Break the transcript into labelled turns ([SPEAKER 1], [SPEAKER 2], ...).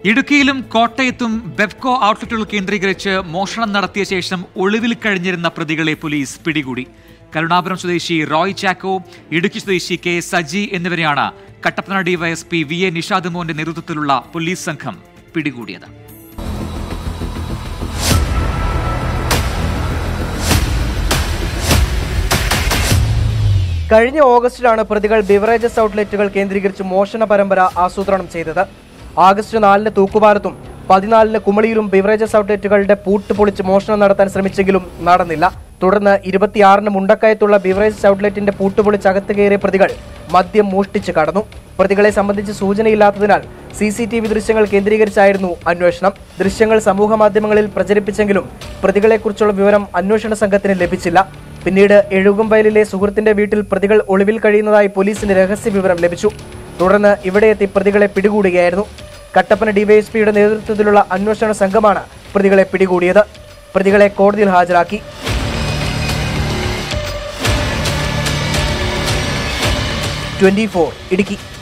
[SPEAKER 1] ഇടുക്കിയിലും കോട്ടയത്തും ബെബ്കോ ഔട്ട്ലെറ്റുകൾ കേന്ദ്രീകരിച്ച് മോഷണം നടത്തിയ ശേഷം ഒളിവിൽ കഴിഞ്ഞിരുന്ന പ്രതികളെ പോലീസ് പിടികൂടി കരുണാപുരം സ്വദേശി റോയ് ചാക്കോ ഇടുക്കി സ്വദേശി കെ സജി എന്നിവരെയാണ് Kattappana DYSP V A Nishad മോന്റെ നേതൃത്വത്തിലുള്ള പോലീസ് സംഘം പിടികൂടിയത്
[SPEAKER 2] കഴിഞ്ഞ ഓഗസ്റ്റിലാണ് പ്രതികൾ ബിവറേജസ് ഔട്ട്ലെറ്റുകൾ കേന്ദ്രീകരിച്ച് മോഷണ പരമ്പര ആസൂത്രണം ചെയ്തത് ആഗസ്റ്റ് നാലിന് തൂക്കുപാലത്തും പതിനാലിന് കുമളിയിലും ബിവറേജസ് ഔട്ട്ലെറ്റുകളുടെ പൂട്ട് പൊളിച്ച് മോഷണം നടത്താൻ ശ്രമിച്ചെങ്കിലും നടന്നില്ല തുടർന്ന് ഇരുപത്തിയാറിന് മുണ്ടക്കയത്തുള്ള ബിവറേജസ് ഔട്ട്ലെറ്റിന്റെ പൂട്ട് പൊളിച്ച് അകത്ത് കയറിയ പ്രതികൾ മദ്യം മോഷ്ടിച്ച് കടന്നു പ്രതികളെ സംബന്ധിച്ച് സൂചനയില്ലാത്തതിനാൽ സി സി ടി വി ദൃശ്യങ്ങൾ കേന്ദ്രീകരിച്ചായിരുന്നു അന്വേഷണം ദൃശ്യങ്ങൾ സമൂഹ മാധ്യമങ്ങളിൽ പ്രചരിപ്പിച്ചെങ്കിലും പ്രതികളെക്കുറിച്ചുള്ള വിവരം അന്വേഷണ സംഘത്തിന് ലഭിച്ചില്ല പിന്നീട് എഴുകുംവയലിലെ സുഹൃത്തിന്റെ വീട്ടിൽ പ്രതികൾ ഒളിവിൽ കഴിയുന്നതായി പോലീസിന് രഹസ്യ വിവരം ലഭിച്ചു തുടർന്ന് ഇവിടെ എത്തി പ്രതികളെ പിടികൂടുകയായിരുന്നു കട്ടപ്പന ഡിവൈഎസ്പിയുടെ നേതൃത്വത്തിലുള്ള അന്വേഷണ സംഘമാണ് പ്രതികളെ പിടികൂടിയത് പ്രതികളെ കോടതിയിൽ ഹാജരാക്കി ട്വന്റി ഇടുക്കി